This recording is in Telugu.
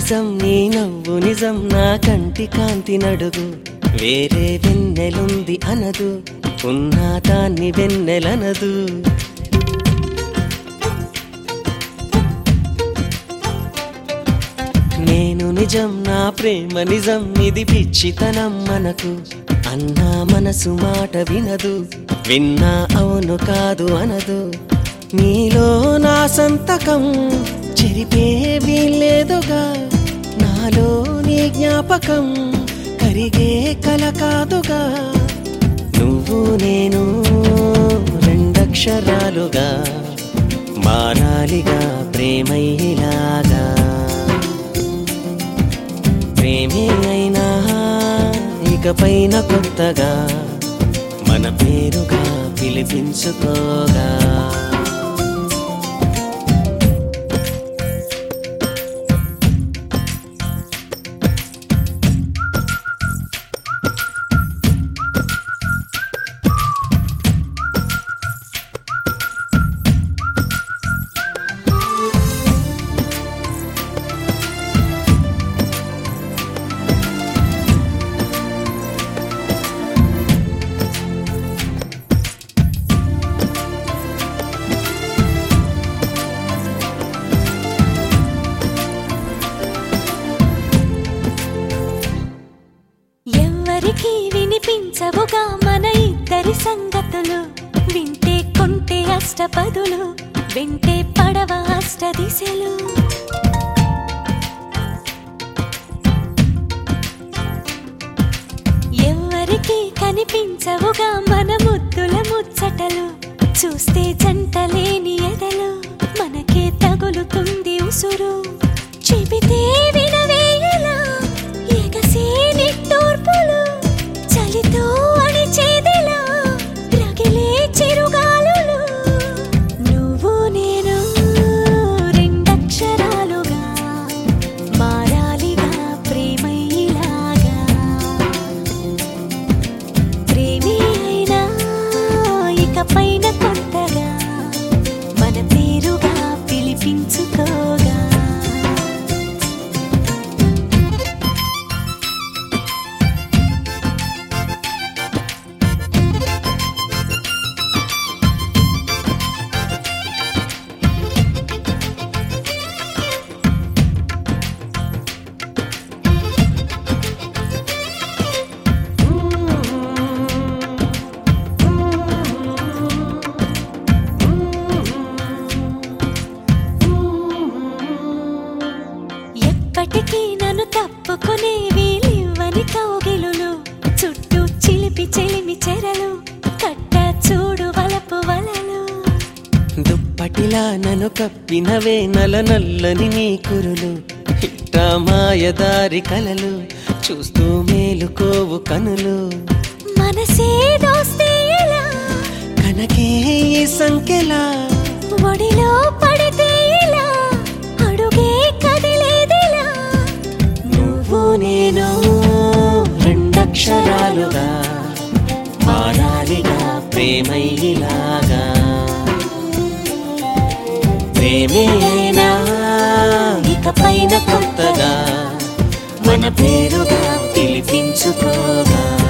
నిజం నీ నవ్వు నిజం నా కంటి కాంతి నడుగు వేరే వెన్నెలుంది అనదు ఉన్నా దాన్ని వెన్నెలనదు నేను నిజం నా ప్రేమ నిజం ఇది పిచ్చితనం మనకు అన్నా మనసు మాట వినదు విన్నా అవును కాదు అనదు నీలో నా సంతకం చెరిపే వీల్లేదుగా నాలో నీ జ్ఞాపకం కరిగే కల కాదుగా నువ్వు నేను రెండక్షరాలుగా మారాలిగా ప్రేమయ్యేలాగా ప్రేమే అయినా ఇకపైన కొత్తగా మన పేరుగా పిలిపించుకోగా ఎవ్వరికి వినిపించవుగా మన ఇద్దరి సంగతులు వింటే కొంటే అష్టపదులు వింటే పడవ అష్ట దిశలు ఎవ్వరికి కనిపించవుగా మన ముద్దుల ముచ్చటలు చూస్తే జంటలేని ఎదలు మనకే తగులుతుంది ఉసురు చెబితే వినవేయలా ఎగసే నిట్టూర్పులు చలితో అణిచేదిలా రగిలే చిరుగాలులు నువ్వు నేను రెండక్షరాలుగా మారాలిగా ప్రేమయ్యేలాగా ప్రేమి అయినా ఇకపైన కొత్తగా మన పేరుగా పిలిపించుకోగా ఎప్పటికీ నన్ను తప్పుకునే వీలివ్వని కౌగిలులు చుట్టూ చిలిపి చెలిమి చెరలు కట్ట చూడు వలపు వలలు దుప్పటిలా నన్ను కప్పినవే నల నల్లని నీ కురులు ఇట్టా మాయదారి కలలు చూస్తూ మేలుకోవు కనులు మనసే దోస్తే ఎలా కనకే ఈ సంఖ్యలా ఒడిలో పడితే ఇలా అడుగే కదిలేదిలా నువ్వు నేను రెండక్షరాలుగా మారాలిగా ప్రేమయ్యేలాగా ప్రేమే అయినా ఇకపైన కొత్తగా మన పేరుగా పిలిపించుకోగా